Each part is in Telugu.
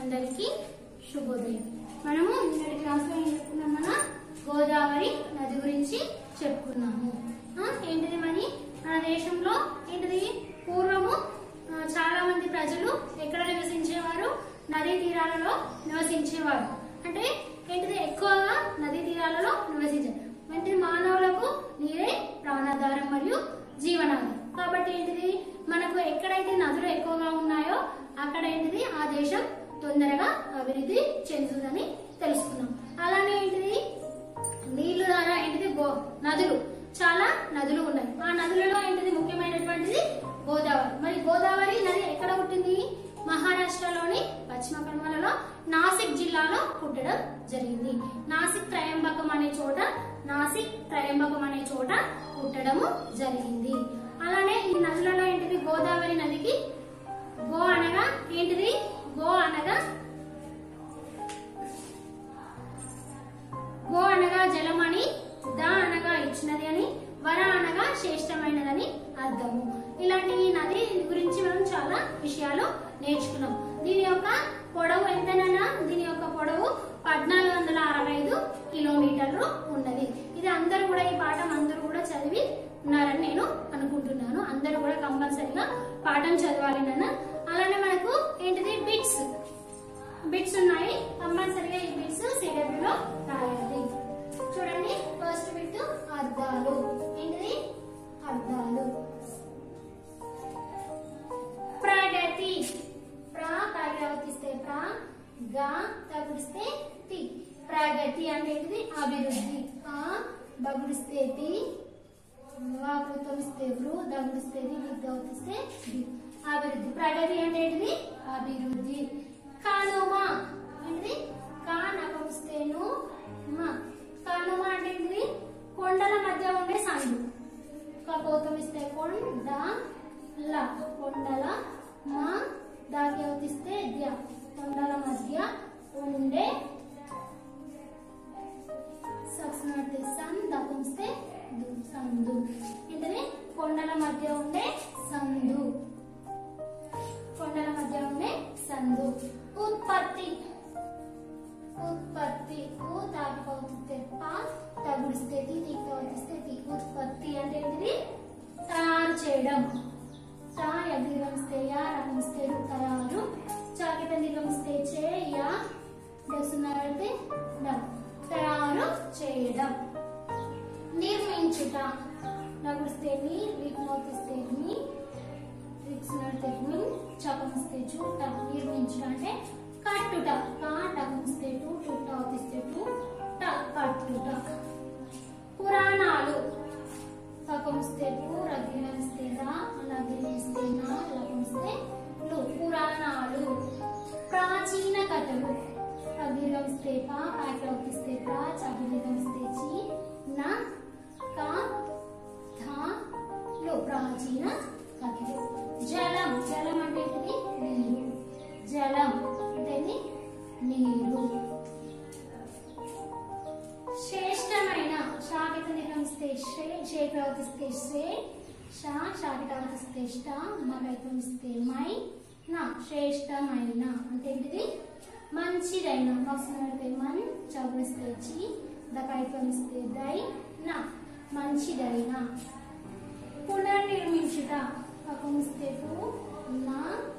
అందరికీ శుభోదయం మనము నిన్నటి క్లాస్లో ఏం చెప్పుకున్నాం మన గోదావరి నది గురించి చెప్పుకున్నాము ఆ, ఏంటిది మరి మన దేశంలో ఏంటిది పూర్వము ఆ, చాలా మంది ప్రజలు ఎక్కడ నివసించేవారు నదీ తీరాలలో నివసించేవారు అంటే ఏంటిది ఎక్కువగా నదీ తీరాలలో నివసించారు ఏంటిది మానవులకు నీరే ప్రాణాధారం మరియు జీవనాధారం కాబట్టి ఏంటిది మనకు ఎక్కడైతే నదులు ఎక్కువగా ఉన్నాయో అక్కడ ఏంటిది ఆ దేశం తొందరగా అభివృద్ధి చెందుతుందని తెలుసుకున్నాం అలానే ఏంటిది నీళ్లు ద్వారా ఏంటిది గో- నదులు చాలా నదులు ఉన్నాయి ఆ నదులలో ఏంటిది ముఖ్యమైనటువంటిది గోదావరి మరి గోదావరి నది ఎక్కడ పుట్టింది మహారాష్ట్రలోని పశ్చిమ కనుమలలో నాసిక్ జిల్లాలో పుట్టడం జరిగింది నాసిక్ త్రయంబకం అనే చోట నాసిక్ త్రయంబకం అనే చోట పుట్టడము జరిగింది అలానే ఈ నదులలో ఏంటిది గోదావరి నదికి గో అనగా ఏంటిది గో అనగా గో అనగా జలమని ద అనగా ఇచ్చినది అని వర అనగా శ్రేష్టమైనదని అర్థము ఇలాంటి ఈ నది గురించి మనం చాలా విషయాలు నేర్చుకున్నాం దీని యొక్క పొడవు ఎంతనైనా దీని యొక్క పొడవు పద్నాలుగు వందల అరవై ఐదు కిలోమీటర్లు ఉన్నది ఇది అందరూ కూడా ఈ పాఠం అందరూ కూడా చదివి ఉన్నారని నేను అనుకుంటున్నాను అందరూ కూడా కంపల్సరీగా పాఠం చదవాలి నాన్న అలానే మనకు ఏంటిది బిట్స్ బిట్స్ ఉన్నాయి కంపల్సరీగా ఈ బిట్స్ సిడబ్ల్యూ లో రాయాలి చూడండి ఫస్ట్ బిట్ అర్థాలు ఏంటిది అర్థాలు ప్రగతి ప్ర ప్రగతిస్తే ప్ర గ తగుడిస్తే తి ప్రగతి అంటే ఏంటిది అభివృద్ధి ఆ బగుడిస్తే తి వాకృతమిస్తే వృ దగుడిస్తే ది విద్గౌతిస్తే ది అభివృద్ధి ప్రగతి అంటే ఏంటిది అభివృద్ధి కానుమ ఏంటిది కా నకమిస్తేను మా కానుమ అంటే ఏంటిది కొండల మధ్య ఉండే సందు కపోతమిస్తే కొండ ల కొండల మా దాకి అవతిస్తే ద్య కొండల మధ్య ఉండే సక్స్నాటి సన్ దకుంస్తే దు సందు ఏంటది కొండల మధ్య ఉండే సందు కొండల మధ్య ఉండే సందు ఉత్పత్తి ఉత్పత్తి ఊ తాగిపోతే పా తగుడిస్తే తీకపోతే తీ ఉత్పత్తి అంటే ఏంటిది తయారు చేయడం తా యగిరమిస్తే యా రమిస్తే రు తయారు చాకిట నిగమిస్తే చే యా దసున్నారంటే న తయారు చేయడం నిర్మించుట నగుడిస్తే నీ రిక్మోతిస్తే మీ రిక్సినడితే మీ చపమిస్తే చూట నిర్మించుట అంటే కట్టుట కా టకమిస్తే టు టుట్ట అవుతిస్తే టు ట కట్టుట పురాణాలు పకమిస్తే పు రగిలిస్తే రా లగిలిస్తే నా లగిలిస్తే లు పురాణాలు ప్రాచీన కథలు రగిలిస్తే పా పాకలిస్తే ప్రా చగిలిస్తే చి నా కా ధా లో ప్రాచీన కథలు జలం జలం అంటే ఏంటిది నీరు జలం అంటే నీరు శ్రేష్టమైన శాఖిత నిర్వహిస్తే శ్రే శేఖరవతిస్తే శ్రే షా శాఖితవతిస్తే ష్ట మగైతమిస్తే మై నా శ్రేష్టమైన అంటే ఏంటిది మంచిదైన మక్సినడితే మన్ చౌరిస్తే చి దకైతమిస్తే దై నా మంచిదైన పునర్నిర్మించుట పకమిస్తే పు నా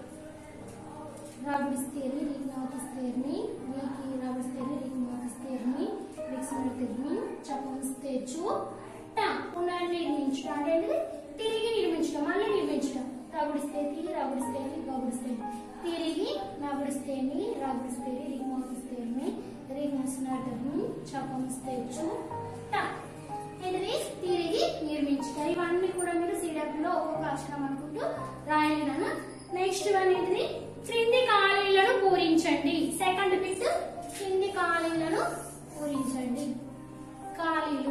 రబడిస్తేరి రిగ్నాతిస్తేర్ని వీకి రబడిస్తేరి రిగ్నాతిస్తేర్ని రిక్స్నతిర్ని చపమిస్తే చు ట పునర్నిర్మించుట అంటే ఏంటిది? తిరిగి నిర్మించడం మళ్ళీ నిర్మించడం రబడిస్తే తి రబడిస్తే గబడిస్తే తిరిగి నబడిస్తేని రబడిస్తేరి రిగ్నాతిస్తేర్ని రిగ్నస్నటిర్ని చపమిస్తే చు ట ఏంటిది తిరిగి నిర్మించుట ఇవన్నీ కూడా మీరు సిడబ్ల్యూ లో ఒక్కొక్క అక్షరం అనుకుంటూ రాయాలి నెక్స్ట్ వన్ ఏంటిది క్రింది ఖాళీలను పూరించండి సెకండ్ బిట్ క్రింది ఖాళీలను పూరించండి ఖాళీలు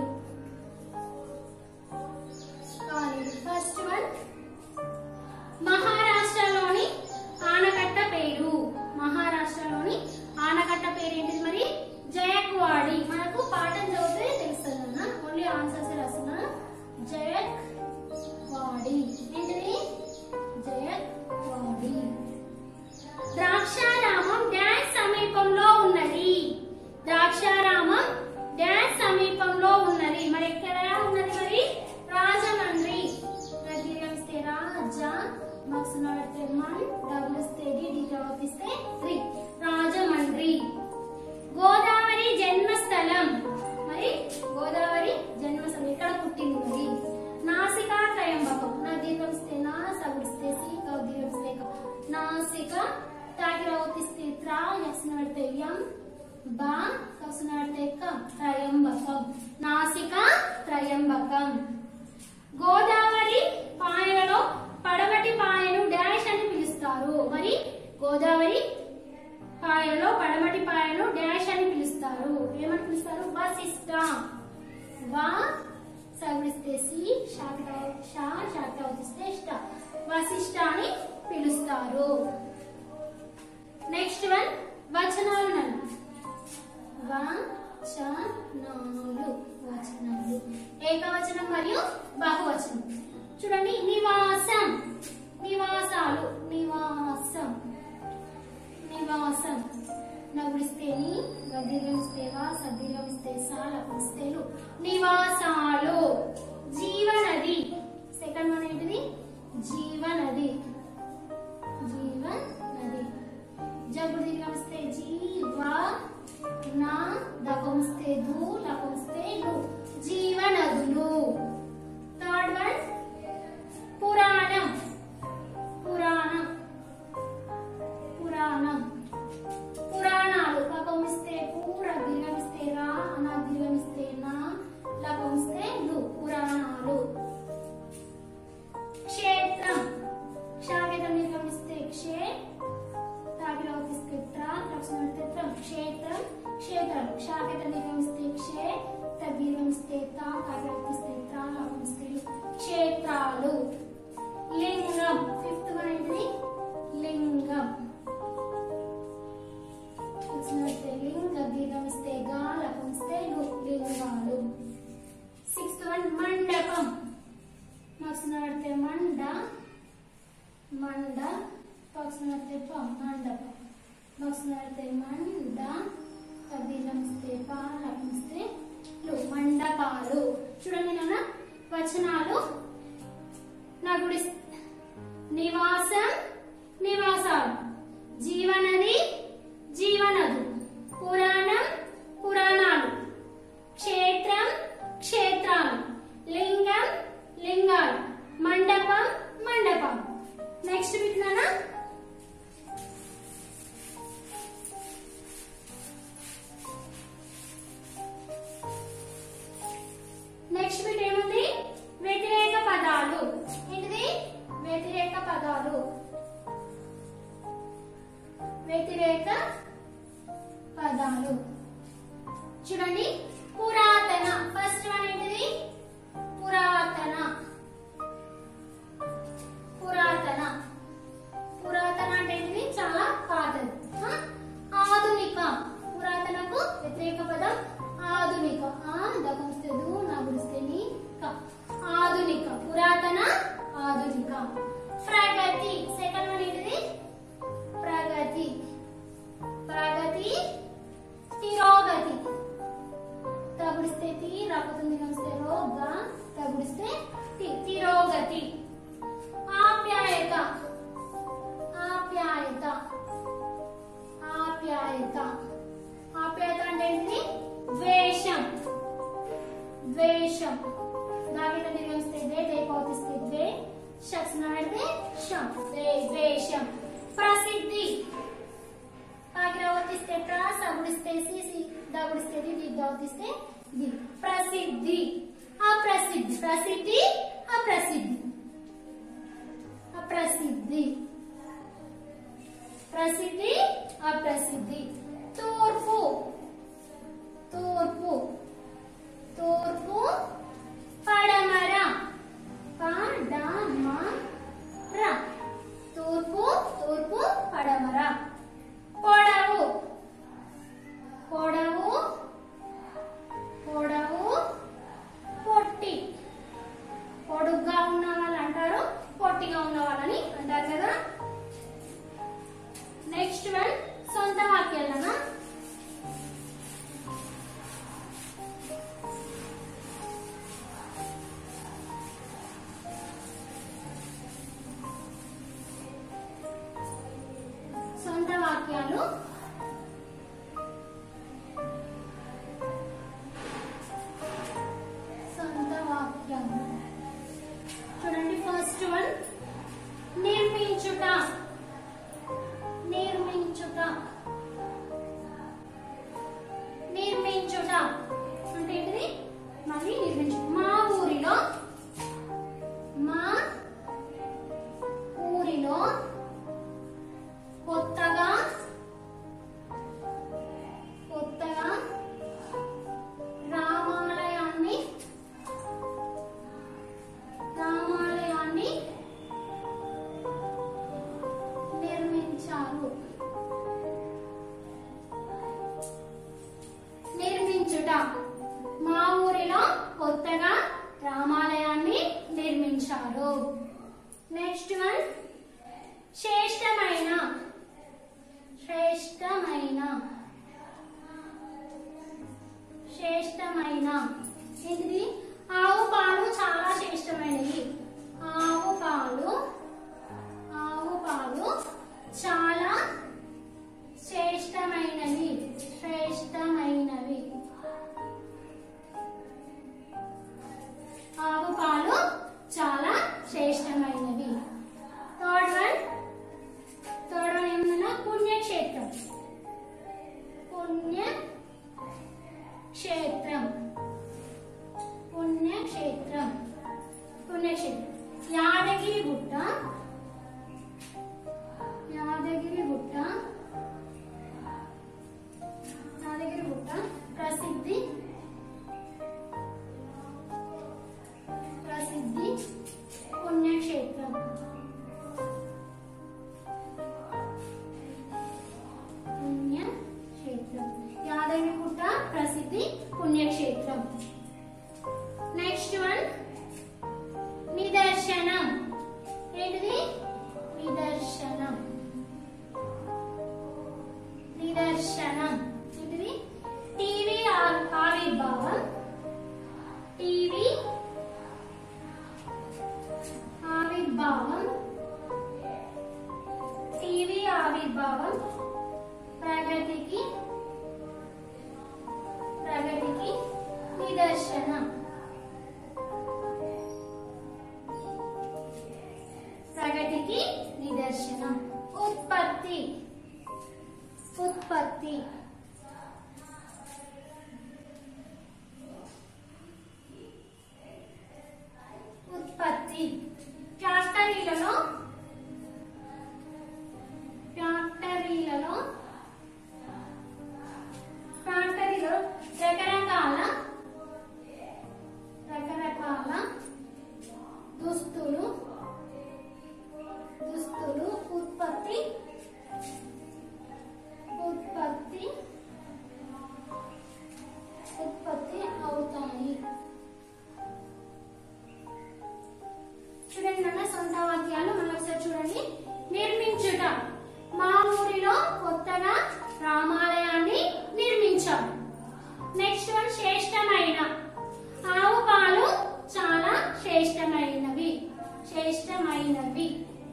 ఖాళీలు ఫస్ట్ వన్ మహారాష్ట్రలోని ఆనకట్ట పేరు మహారాష్ట్రలోని ఆనకట్ట పేరు ఏంటిది మరి జయక్వాడి మనకు పాఠం చదివితే తెలుస్తుంది అన్న ఓన్లీ ఆన్సర్స్ రాస్తున్నా జయక్ వాడి ఏంటిది జయక్వాడి తాకిరవతిస్తే రి రాజమండ్రి గోదావరి జన్మస్థలం మరి గోదావరి జన్మస్థలం ఎక్కడ పుట్టింది మరి నాసికా త్రయంబకం నా దీర్ఘమిస్తే నా సగుడిస్తే సి కౌ దీర్ఘమిస్తే క నాసిక తాకిరవతిస్తే త్రా యక్సిన పెడితే యం బా కౌసిన పెడితే క త్రయంబకం నాసిక త్రయంబకం గోదావరి పాయలలో పడమటి పాయను డాష్ అని పిలుస్తారు మరి గోదావరి పాయలలో పడమటి పాయను డాష్ అని పిలుస్తారు ఏమని పిలుస్తారు వశిష్ట వా సవిడిస్తే సి శాఖ షా శాఖ అవుతిస్తే ఇష్ట వశిష్ట అని పిలుస్తారు నెక్స్ట్ వన్ వచనాలు నన్ను వచనాలు వచనాలు ఏకవచనం మరియు బహువచనం చూడండి నివాసం నివాసాలు నివాసం నివాసం నగుడిస్తే నీ గద్దీర్ఘమిస్తే వా సద్దీర్ఘమిస్తే సా లపిస్తే లు నివాసాలు జీవనది సెకండ్ వన్ ఏంటిది జీవనది జీవనది జబ్బు దీర్ఘమిస్తే జీవ నా దకమిస్తే దు లకమిస్తే లు జీవనదులు థర్డ్ వన్ పురాణం పురాణం పురాణం పురాణాలు లకమిస్తే పూర దీర్ఘమిస్తే రా అనా దీర్ఘమిస్తే నా లకమిస్తే లు పురాణాలు క్షేత్రం క్షాగతం దీర్ఘమిస్తే క్షే తాగిలోకిస్తే త్రా లక్ష్మణిస్తే త్రం క్షేత్రం క్షేత్రం క్షాగతం దీర్ఘమిస్తే క్షే తగ్గీర్ఘమిస్తే తా తాగిలోకిస్తే త్రా లకమిస్తే లు క్షేత్రాలు లింగం ఫిఫ్త్ వన్ ఏంటిది లింగం వచ్చినట్టే లింగ దీర్ఘమిస్తే గా లకమిస్తే లు లింగాలు సిక్స్త్ వన్ మండపం మాకు మండ మండ పక్షి ప మండపం పక్షి మండ తగ్గిస్తే పా లభిస్తే లు మండపాలు చూడండి నాన్న వచనాలు నా గుడి నివాసం నివాసాలు జీవనది జీవనదు పురాణం పురాణాలు క్షేత్రం క్షేత్రాలు లింగం లింగాలు మండపం మండపం నెక్స్ట్ విన్నానా నెక్స్ట్ బిట్ ఏముంది వ్యతిరేక పదాలు ఏంటిది వ్యతిరేక పదాలు వ్యతిరేక పదాలు చూడండి పురాతన ఫస్ట్ వన్ ఏంటిది పురాతన పురాతన పురాతన అంటే ఏంటిది చాలా పాతది ఆ? ఆధునిక పురాతనకు వ్యతిరేక పదం ఆధునిక ఆ దగమిస్తే దు నగుడిస్తే నీ క ఆధునిక పురాతన ఆధునిక ప్రగతి సెకండ్ వన్ ఏంటిది ప్రగతి ప్రగతి తిరోగతి తగుడిస్తే తి రాకపోతుంది కమిస్తే రోగా తగుడిస్తే తి తిరోగతి ఆప్యాయత ఆప్యాయత ఆప్యాయత ఆప్యాయత అంటే ఏంటిది ద్వేషం ద్వేషం దాగిత నిర్గమిస్తే ద్వే దేపోతిస్తే ద్వే షక్స్ నాడితే షం ద్వే ద్వేషం ప్రసిద్ధి పాకిరవతిస్తే ప్ర సగుడిస్తే సి సి దగుడిస్తే ది ది దౌతిస్తే ది ప్రసిద్ధి అప్రసిద్ధి ప్రసిద్ధి అప్రసిద్ధి అప్రసిద్ధి ప్రసిద్ధి అప్రసిద్ధి తూర్పు తూర్పు తూర్పు పడమర పడమర తూర్పు తూర్పు పడమర పొడవు పొడవు పొడవు పొట్టి పొడుగ్గా ఉన్న వాళ్ళు అంటారు పొట్టిగా ఉన్న వాళ్ళని అంటారు కదా నెక్స్ట్ వన్ సొంత వాక్యాలనా సొంత నిదర్శనం ఏంటిది టీవీ ఆ- ఆవిర్భావం టీవీ ఆవిర్భావం టీవీ ఆవిర్భావం ప్రగతికి ప్రగతికి నిదర్శనం ప్రగతికి నిదర్శనం ఉత్పత్తి ఉత్పత్తి ఉత్పత్తి ఫ్యాక్టరీలలో ఫ్యాక్టరీలలో ఫ్యాక్టరీలో రకరకాల రకరకాల దుస్తులు దుస్తులు ఉత్పత్తి ఉత్పత్తి ఉత్పత్తి అవుతాయి చూడండి నాన్న సొంత వాక్యాలు మళ్ళీ ఒకసారి చూడండి నిర్మించుట మా ఊరిలో కొత్తగా రామాలయాన్ని నిర్మించాం నెక్స్ట్ వన్ శ్రేష్టమైన ఆవు పాలు చాలా శ్రేష్టమైనవి శ్రేష్టమైనవి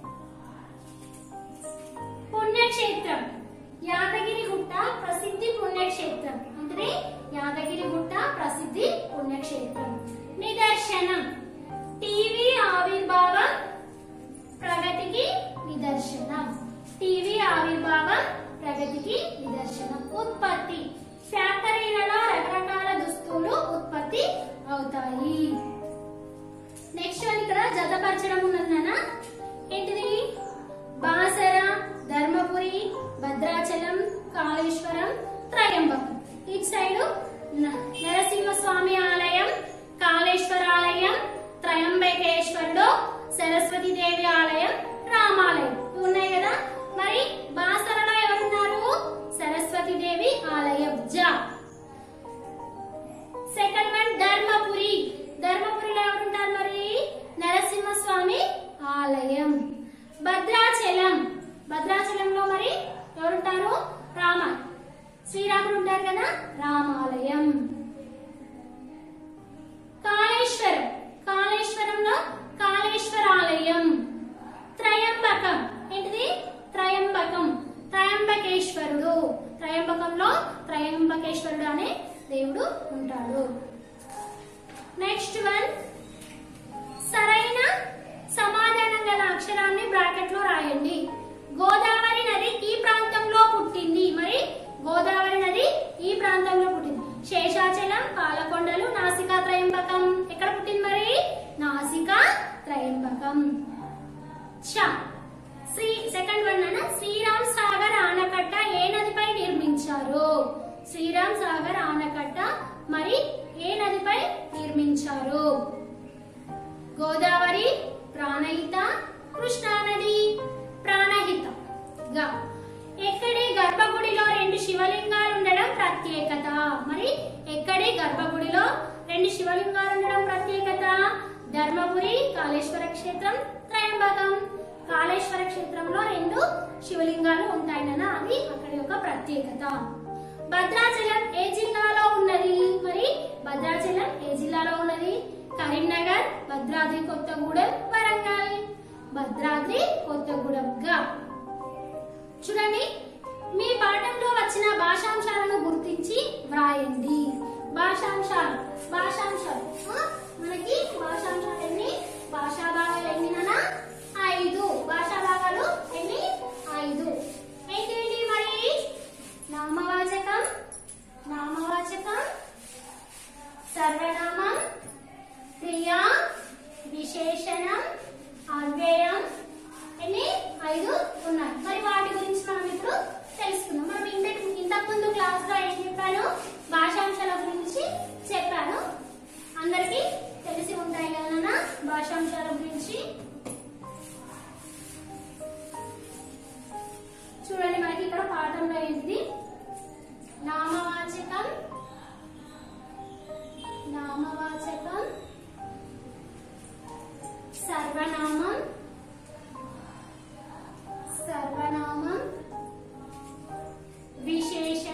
పుణ్యక్షేత్రం యాదగిరి గుట్ట ప్రసిద్ధి పుణ్యక్షేత్రం అంటే యాదగిరి గుట్ట ప్రసిద్ధి పుణ్యక్షేత్రం నిదర్శనం టీవీ ఆవిర్భావం ప్రగతికి నిదర్శనం టీవీ ఆవిర్భావం ప్రగతికి నిదర్శనం ఉత్పత్తి ఫ్యాక్టరీలలో రకరకాల దుస్తులు ఉత్పత్తి అవుతాయి నెక్స్ట్ వన్ ఇక్కడ జతపరచడం ఉన్నదన్న ఏంటిది బాసర ధర్మపురి భద్రాచలం కాళేశ్వరం త్రయంబకం ఇటు సైడ్ నరసింహస్వామి ఆలయం కాళేశ్వర ఆలయం త్రయంబకేశ్వరుడు సరస్వతి దేవి ఆలయం రామాలయం ఇవి ఉన్నాయి కదా మరి బాసరలో ఎవరున్నారు సరస్వతి దేవి ఆలయం జా సెకండ్ వన్ ధర్మపురి ధర్మపురిలో ఎవరుంటారు మరి నరసింహస్వామి ఆలయం భద్రాచలం భద్రాచలంలో మరి ఎవరుంటారు రామ శ్రీరాముడు ఉంటారు కదా రామాలయం కాళేశ్వరం కాళేశ్వరంలో కాళేశ్వరాలయం త్రయంబకం ఏంటిది త్రయంబకం త్రయంబకేశ్వరుడు త్రయంబకంలో త్రయంబకేశ్వరుడు అనే దేవుడు ఉంటాడు నెక్స్ట్ వన్ సరైన సమాధానం గల అక్షరాన్ని బ్రాకెట్ లో రాయండి గోదావరి నది ఈ ప్రాంతంలో పుట్టింది మరి గోదావరి నది ఈ ప్రాంతంలో పుట్టింది శేషాచలం పాలకొండలు నాసికా త్రయంబకం ఎక్కడ పుట్టింది మరి నాసికా త్రయంబకం చ శ్రీ సెకండ్ వన్ అన్న శ్రీరామ్ సాగర్ ఆనకట్ట ఏ నదిపై నిర్మించారు శ్రీరామ్ సాగర్ ఆనకట్ట మరి ఏ నదిపై నిర్మించారు గోదావరి ప్రాణహిత కృష్ణా నది ప్రాణహిత గా ఎక్కడి గర్భగుడిలో రెండు శివలింగాలు ఉండడం ప్రత్యేకత మరి ఎక్కడి గర్భగుడిలో రెండు శివలింగాలు ఉండడం ప్రత్యేకత ధర్మపురి కాళేశ్వర క్షేత్రం త్రయంబకం కాళేశ్వర క్షేత్రంలో రెండు శివలింగాలు ఉంటాయన్న అది అక్కడి యొక్క ప్రత్యేకత భద్రాచలం ఏ జిల్లాలో ఉన్నది మరి భద్రాచలం ఏ జిల్లాలో ఉన్నది కరీంనగర్ భద్రాద్రి కొత్తగూడెం వరంగల్ భద్రాద్రి కొత్తగూడెం గా చూడండి మీ పాఠంలో వచ్చిన భాషాంశాలను గుర్తించి వ్రాయండి భాషాంశాలు భాషాంశాలు ఆ, మనకి భాషాంశాలు ఎన్ని భాషా భాగాలు ఎన్ని నాన్న? ఐదు భాషా భాగాలు ఎన్ని ఐదు ఏంటి మరి నామవాచకం నామవాచకం సర్వనామం క్రియా విశేషణం అవ్యయం ఎన్ని ఐదు ఉన్నాయి మరి వాటి గురించి మనం ఇప్పుడు తెలుసుకుందాం మనం ఇంత ఇంతకు ముందు క్లాస్ లో ఏం చెప్పాను భాషాంశాల గురించి చెప్పాను అందరికి తెలిసి ఉంటాయి కదా నాన్న భాషాంశాల గురించి చూడండి మనకి ఇక్కడ పాఠంలో ఏంటిది నామవాచకం నామవాచకం సర్వనామం సర్వనామం విశేష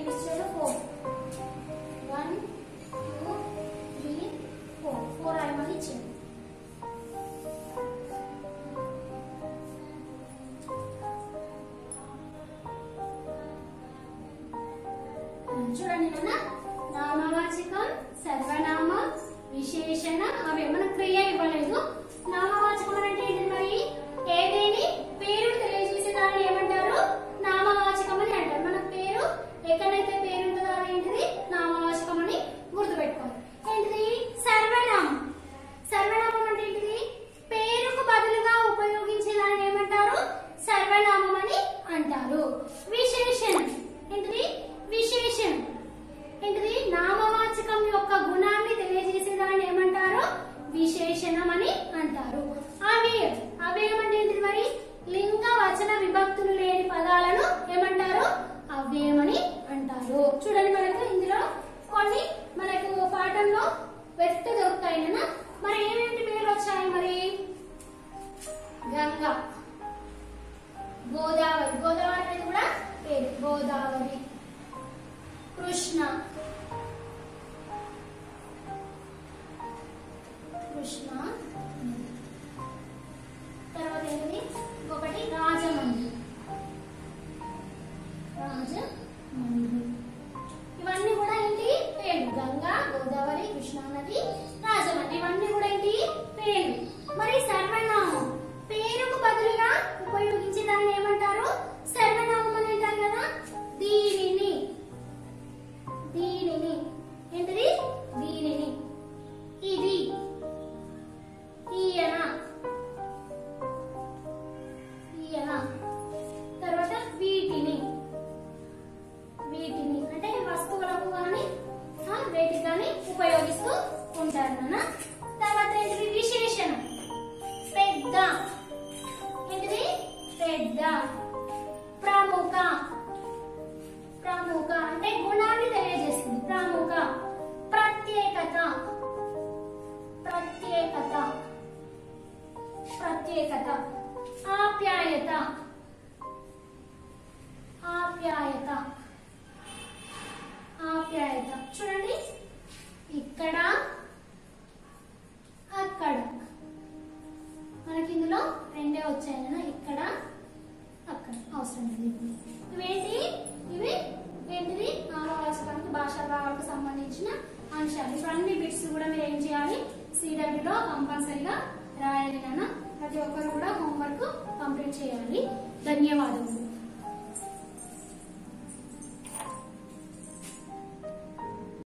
ఏమి ఇచ్చాడు four one two three four four రాయమని ఇచ్చాడు చూడండి నాన్న నామవాచకం సర్వనామం విశేషణ అవి ఏమైనా క్రియ ఇవ్వలేదు నామవాచకం అంటే ఏంటి మరి ఏదేని పేరు తెలియజేసే దాన్ని ఏమంటారు నామవాచకం అని అంటారు మన పేరు ఎక్కడైతే పేరు ఉంటుందో అది ఏంటిది నామవాచకం అని గుర్తుపెట్టుకోవాలి ఏంటిది సర్వనామం సర్వనామం అంటే ఏంటిది పేరుకు బదులుగా ఉపయోగించే దాన్ని ఏమంటారు సర్వనామం అని అంటారు విశేషణం ఏంటిది విశేషణం ఏంటిది నామవాచకం యొక్క గుణాన్ని తెలియజేసే దాన్ని ఏమంటారు విశేషణం అని అంటారు అవేయం అవేయం అంటే ఏంటిది మరి లింగ వచన విభక్తులు లేని పదాలను ఏమంటారు అవ్యయమని అంటారు చూడండి మనకు ఇందులో కొన్ని మనకు పాఠంలో వెట్ట దొరుకుతాయి కదా మరి ఏమేమిటి పేర్లు వచ్చాయి మరి గంగా గోదావరి గోదావరి అనేది కూడా పేరు గోదావరి కృష్ణ కృష్ణ తర్వాత ఏంటిది ఇంకొకటి రాజమండ్రి రాజమండ్రి ఇవన్నీ కూడా ఏంటి పేర్లు గంగా గోదావరి కృష్ణా నది రాజమండ్రి ఇవన్నీ కూడా ఏంటి పేర్లు మరి సర్వనామం పేరుకు బదులుగా ఉపయోగించే దాన్ని ఏమంటారు సర్వనామం అని అంటారు కదా దీనిని దీనిని ఏంటిది దీనిని ఇది ఈయన ఈయన తర్వాత వీటిని వీటిని అంటే వస్తువులకు కానీ వేటికి కానీ ఉపయోగిస్తూ ఉంటారు నాన్న తర్వాత ఏంటిది విశేషణం పెద్ద ఏంటిది పెద్ద ప్రముఖ ప్రముఖ అంటే గుణాన్ని తెలియజేస్తుంది ప్రముఖ ప్రత్యేకత ప్రత్యేకత ప్రత్యేకత ఆప్యాయత ఆప్యాయత ఆప్యాయత చూడండి ఇక్కడ అక్కడ మనకి ఇందులో రెండే వచ్చాయి కదా ఇక్కడ అక్కడ అవసరం లేదు ఇప్పుడు. ఇవేంటి ఇవి ఏంటిది నామవాచకానికి భాషా భావాలకు సంబంధించిన అంశాలు ఇప్పుడు అన్ని బిట్స్ కూడా మీరు ఏం చేయాలి సిడబ్ల్యూలో కంపల్సరీగా రాయాలి నాన్న ప్రతి ఒక్కరు కూడా హోంవర్క్ కంప్లీట్ చేయాలి ధన్యవాదములు